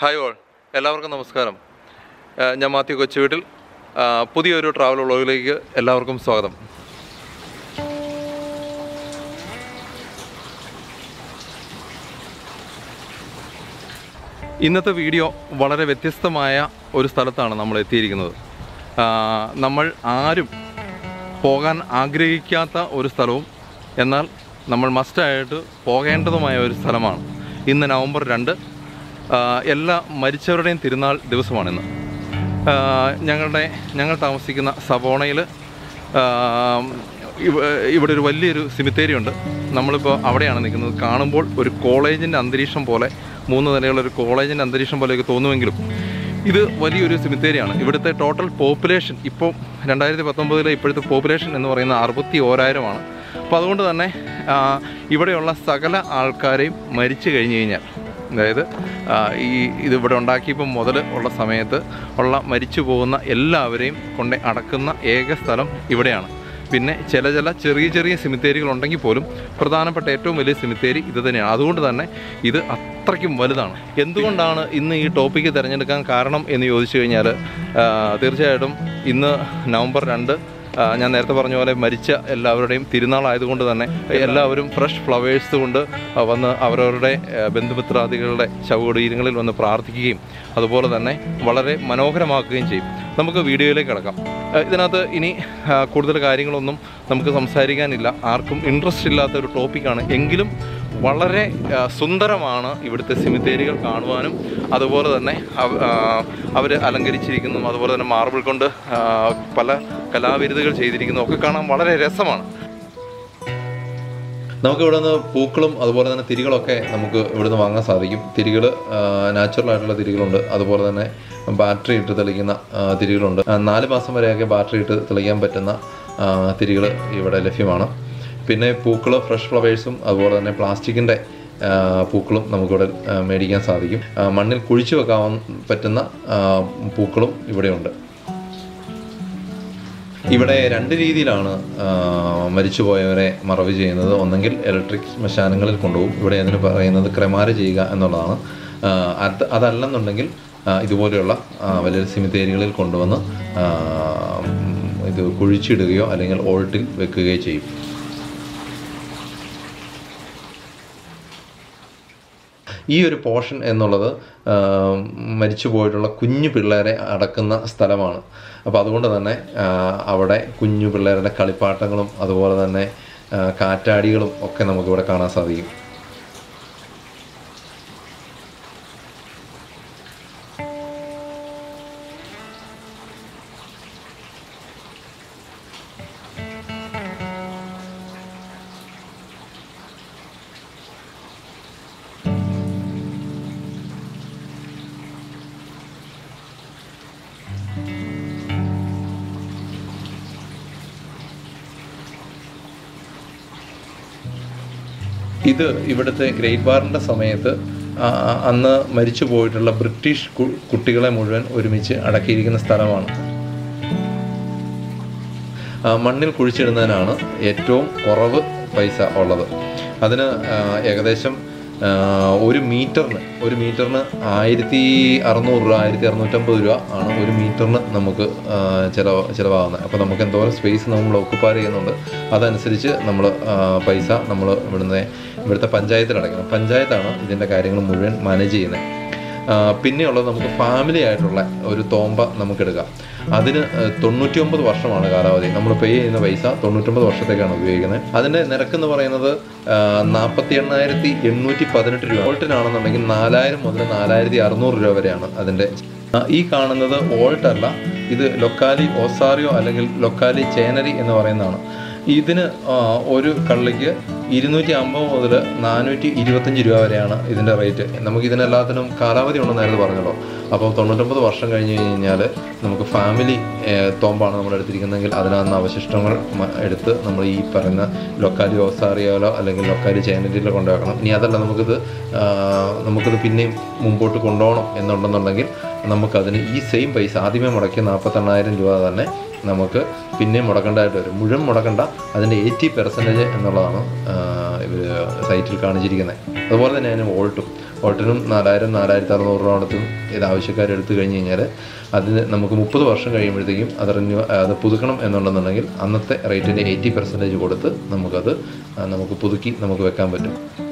hi all എല്ലാവർക്കും നമസ്കാരം ആ, ഞാൻ മാത്യു കൊച്ചുവീട്ടിൽ ആ, പുതിയൊരു ട്രാവൽ വ്ളോഗിലേക്ക് എല്ലാവർക്കും സ്വാഗതം ഇന്നത്തെ വീഡിയോ വളരെ വ്യത്യസ്തമായ ഒരു സ്ഥലത്താണ് നമ്മൾ എത്തിയിരിക്കുന്നത് ആ, നമ്മൾ ആരും പോകാൻ ആഗ്രഹിക്കാത്ത ഒരു സ്ഥലവും എന്നാൽ നമ്മൾ മസ്റ്റായിട്ട് പോകേണ്ടതുമായ ഒരു സ്ഥലമാണ് ഇന്ന് നവംബർ രണ്ട് ആ, എല്ലാ മരിച്ചവരുടെയും തിരുനാൾ ദിവസമാണിന്ന് ആ, ഞങ്ങളുടെ ഞങ്ങൾ താമസിക്കുന്ന സവോണയിൽ ഇവിടെ ഒരു വലിയൊരു സിമിത്തേരി ഉണ്ട് നമ്മളിപ്പോൾ അവിടെയാണ് നിൽക്കുന്നത് കാണുമ്പോൾ ഒരു കോളേജിൻ്റെ അന്തരീക്ഷം പോലെ മൂന്ന് നിലയുള്ള ഒരു കോളേജിൻ്റെ അന്തരീക്ഷം പോലെയൊക്കെ തോന്നുമെങ്കിലും ഇത് വലിയൊരു സിമിത്തേരിയാണ് ഇവിടുത്തെ ടോട്ടൽ പോപ്പുലേഷൻ ഇപ്പോൾ രണ്ടായിരത്തി പത്തൊമ്പതിലെ ഇപ്പോഴത്തെ പോപ്പുലേഷൻ എന്ന് പറയുന്നത് അറുപത്തി ഓരായിരമാണ് അപ്പോൾ അതുകൊണ്ട് തന്നെ ആ, ഇവിടെയുള്ള സകല ആൾക്കാരെയും മരിച്ചു കഴിഞ്ഞു കഴിഞ്ഞാൽ അതായത് ആ, ഈ ഇത് ഇവിടെ ഉണ്ടാക്കിയപ്പം മുതൽ ഉള്ള സമയത്ത് ഉള്ള മരിച്ചു പോകുന്ന എല്ലാവരെയും കൊണ്ട് അടക്കുന്ന ഏക സ്ഥലം ഇവിടെയാണ് പിന്നെ ചില ചില ചെറിയ ചെറിയ സിമിത്തേരികൾ ഉണ്ടെങ്കിൽ പോലും പ്രധാനപ്പെട്ട ഏറ്റവും വലിയ സിമിത്തേരി ഇത് തന്നെയാണ് അതുകൊണ്ട് തന്നെ ഇത് അത്രയ്ക്കും വലുതാണ് എന്തുകൊണ്ടാണ് ഇന്ന് ഈ ടോപ്പിക്ക് തിരഞ്ഞെടുക്കാൻ കാരണം എന്ന് ചോദിച്ചു കഴിഞ്ഞാൽ ആ, തീർച്ചയായിട്ടും ഇന്ന് നവംബർ രണ്ട് ആ, ഞാൻ നേരത്തെ പറഞ്ഞ പോലെ മരിച്ച എല്ലാവരുടെയും തിരുനാളായതുകൊണ്ട് തന്നെ എല്ലാവരും ഫ്രഷ് ഫ്ലവേഴ്സ് കൊണ്ട് ആ, വന്ന് അവരവരുടെ ആ, ബന്ധുമിത്രാദികളുടെ ശവകുടീരങ്ങളിൽ വന്ന് പ്രാർത്ഥിക്കുകയും അതുപോലെ തന്നെ വളരെ മനോഹരമാക്കുകയും ചെയ്യും നമുക്ക് വീഡിയോയിലേക്ക് കിടക്കാം ഇതിനകത്ത് ഇനി ആ, കൂടുതൽ കാര്യങ്ങളൊന്നും നമുക്ക് സംസാരിക്കാനില്ല ആർക്കും ഇൻട്രസ്റ്റ് ഇല്ലാത്ത ഒരു ടോപ്പിക്കാണ് എങ്കിലും വളരെ ആ, സുന്ദരമാണ് ഇവിടുത്തെ സിമിത്തേരികൾ കാണുവാനും അതുപോലെ തന്നെ അവർ അലങ്കരിച്ചിരിക്കുന്നതും അതുപോലെ തന്നെ മാർബിൾ കൊണ്ട് ആ, പല കലാവിരുതുകൾ ചെയ്തിരിക്കുന്നതും ഒക്കെ കാണാൻ വളരെ രസമാണ് നമുക്ക് ഇവിടെ നിന്ന് പൂക്കളും അതുപോലെ തന്നെ തിരികളൊക്കെ നമുക്ക് ഇവിടുന്ന് വാങ്ങാൻ സാധിക്കും തിരികൾ നാച്ചുറൽ ആയിട്ടുള്ള തിരികളുണ്ട് അതുപോലെ തന്നെ ബാറ്ററി ഇട്ട് തെളിക്കുന്ന ആ, തിരികളുണ്ട് ആ, നാല് മാസം വരെയൊക്കെ ബാറ്ററി ഇട്ട് തെളിക്കാൻ പറ്റുന്ന തിരികൾ ഇവിടെ ലഭ്യമാണ് പിന്നെ പൂക്കൾ ഫ്രഷ് ഫ്ലവേഴ്സും അതുപോലെ തന്നെ പ്ലാസ്റ്റിക്കിൻ്റെ പൂക്കളും നമുക്കിവിടെ ആ, മേടിക്കാൻ സാധിക്കും ആ, മണ്ണിൽ കുഴിച്ചു വെക്കാൻ പറ്റുന്ന ആ, പൂക്കളും ഇവിടെയുണ്ട് ഇവിടെ രണ്ട് രീതിയിലാണ് ആ, മരിച്ചുപോയവരെ മറവ് ചെയ്യുന്നത് ഒന്നെങ്കിൽ ഇലക്ട്രിക് ശ്മശാനങ്ങളിൽ കൊണ്ടുപോകും ഇവിടെ അതിന് പറയുന്നത് ക്രമാര ചെയ്യുക എന്നുള്ളതാണ് ആ, അത് അതല്ലെന്നുണ്ടെങ്കിൽ ആ, ഇതുപോലെയുള്ള ആ, വലിയ സിമിത്തേരികളിൽ കൊണ്ടുവന്ന് ആ, ഉം, ഇത് കുഴിച്ചിടുകയോ അല്ലെങ്കിൽ ഓൾട്ടിൽ വെക്കുകയോ ചെയ്യും ഈ ഒരു പോർഷൻ എന്നുള്ളത് ആ, മരിച്ചു പോയിട്ടുള്ള കുഞ്ഞു പിള്ളേരെ അടക്കുന്ന സ്ഥലമാണ് അപ്പോൾ അതുകൊണ്ട് തന്നെ ആ, അവിടെ കുഞ്ഞു പിള്ളേരുടെ കളിപ്പാട്ടങ്ങളും അതുപോലെ തന്നെ ആ, കാറ്റാടികളും ഒക്കെ നമുക്കിവിടെ കാണാൻ സാധിക്കും ഇത് ഇവിടുത്തെ ഗ്രേറ്റ് വാറിൻ്റെ സമയത്ത് ആ, അന്ന് മരിച്ചു പോയിട്ടുള്ള ബ്രിട്ടീഷ് കു- കുട്ടികളെ മുഴുവൻ ഒരുമിച്ച് അടക്കിയിരിക്കുന്ന സ്ഥലമാണ് ആ, മണ്ണിൽ കുഴിച്ചിടുന്നതിനാണ് ഏറ്റവും കുറവ് പൈസ ഉള്ളത് അതിന് ആ, ഏകദേശം ആ, ഒരു മീറ്ററിന് ഒരു മീറ്ററിന് ആയിരത്തി അറുന്നൂറ് രൂപ ആയിരത്തി അറുന്നൂറ്റമ്പത് രൂപ ആണ് ഒരു മീറ്ററിന് നമുക്ക് ആ, ചിലവ് ചിലവാകുന്നത് അപ്പോൾ നമുക്ക് എന്തോരം സ്പേസ് നമ്മൾ ഒക്കുപ്പാർ ചെയ്യുന്നുണ്ട് അതനുസരിച്ച് നമ്മൾ പൈസ നമ്മൾ ഇവിടുന്ന് ഇവിടുത്തെ പഞ്ചായത്തിൽ അടയ്ക്കണം പഞ്ചായത്താണ് ഇതിൻ്റെ കാര്യങ്ങൾ മുഴുവൻ മാനേജ് ചെയ്യുന്നത് ആ, പിന്നെയുള്ളത് നമുക്ക് ഫാമിലി ആയിട്ടുള്ള ഒരു തോമ്പ നമുക്കെടുക്കാം അതിന് തൊണ്ണൂറ്റി ഒമ്പത് വർഷമാണ് കാലാവധി നമ്മൾ പേ ചെയ്യുന്ന പൈസ തൊണ്ണൂറ്റൊമ്പത് വർഷത്തേക്കാണ് ഉപയോഗിക്കുന്നത് അതിൻ്റെ നിരക്ക് എന്ന് പറയുന്നത് നാൽപ്പത്തി എണ്ണായിരത്തി എണ്ണൂറ്റി പതിനെട്ട് രൂപ വോൾട്ടിനാണെന്നുണ്ടെങ്കിൽ നാലായിരം മുതൽ നാലായിരത്തി അറുന്നൂറ് രൂപ വരെയാണ് അതിൻ്റെ ആ, ഈ കാണുന്നത് വോൾട്ട് അല്ല ഇത് ലൊക്കാലി ഓസാറിയോ അല്ലെങ്കിൽ ലൊക്കാലി ചേനരി എന്ന് പറയുന്നതാണ് ഇതിന് ആ, ഒരു കള്ളിക്ക് ഇരുന്നൂറ്റി അമ്പത് മുതൽ നാനൂറ്റി ഇരുപത്തഞ്ച് രൂപ വരെയാണ് ഇതിൻ്റെ റേറ്റ് നമുക്ക് ഇതിനെല്ലാത്തിനും കാലാവധി ഉണ്ടെന്ന് നേരത്തെ പറഞ്ഞല്ലോ അപ്പോൾ തൊണ്ണൂറ്റൊമ്പത് വർഷം കഴിഞ്ഞ് കഴിഞ്ഞാൽ നമുക്ക് ഫാമിലി തോമ്പാണ് നമ്മൾ എടുത്തിരിക്കുന്നതെങ്കിൽ അതിനകത്ത് അവശിഷ്ടങ്ങൾ മ- എടുത്ത് നമ്മൾ ഈ പറയുന്ന ലൊക്കാലി ഓസാറിയോലോ അല്ലെങ്കിൽ ലൊക്കാലി ചേനലിലോ കൊണ്ടുവെക്കണം ഇനി അതല്ല നമുക്കിത് ആ, നമുക്കിത് പിന്നെയും മുമ്പോട്ട് കൊണ്ടുപോകണം എന്നുണ്ടെന്നുണ്ടെങ്കിൽ നമുക്കതിന് ഈ സെയിം പൈസ ആദ്യമേ മുടക്കിയ നാൽപ്പത്തെണ്ണായിരം രൂപ തന്നെ നമുക്ക് പിന്നെയും മുടക്കേണ്ടതായിട്ട് വരും മുഴുവൻ മുടക്കണ്ട അതിൻ്റെ എയ്റ്റി പെർസെൻറ്റേജ് എന്നുള്ളതാണ് ഇവർ സൈറ്റിൽ കാണിച്ചിരിക്കുന്നത് അതുപോലെ തന്നെ അതിന് വോൾട്ടും ഓട്ടിനും നാലായിരം നാലായിരത്തി അറുന്നൂറ് രൂപ അടുത്തും ഇത് ആവശ്യക്കാർ എടുത്തു കഴിഞ്ഞ് കഴിഞ്ഞാൽ അതിന് നമുക്ക് മുപ്പത് വർഷം കഴിയുമ്പോഴത്തേക്കും അത് റിന്യൂ അത് പുതുക്കണം എന്നുണ്ടെന്നുണ്ടെങ്കിൽ അന്നത്തെ റേറ്റിൻ്റെ എയ്റ്റി പെർസെൻറ്റേജ് കൊടുത്ത് നമുക്കത് ആ, നമുക്ക് പുതുക്കി നമുക്ക് വെക്കാൻ പറ്റും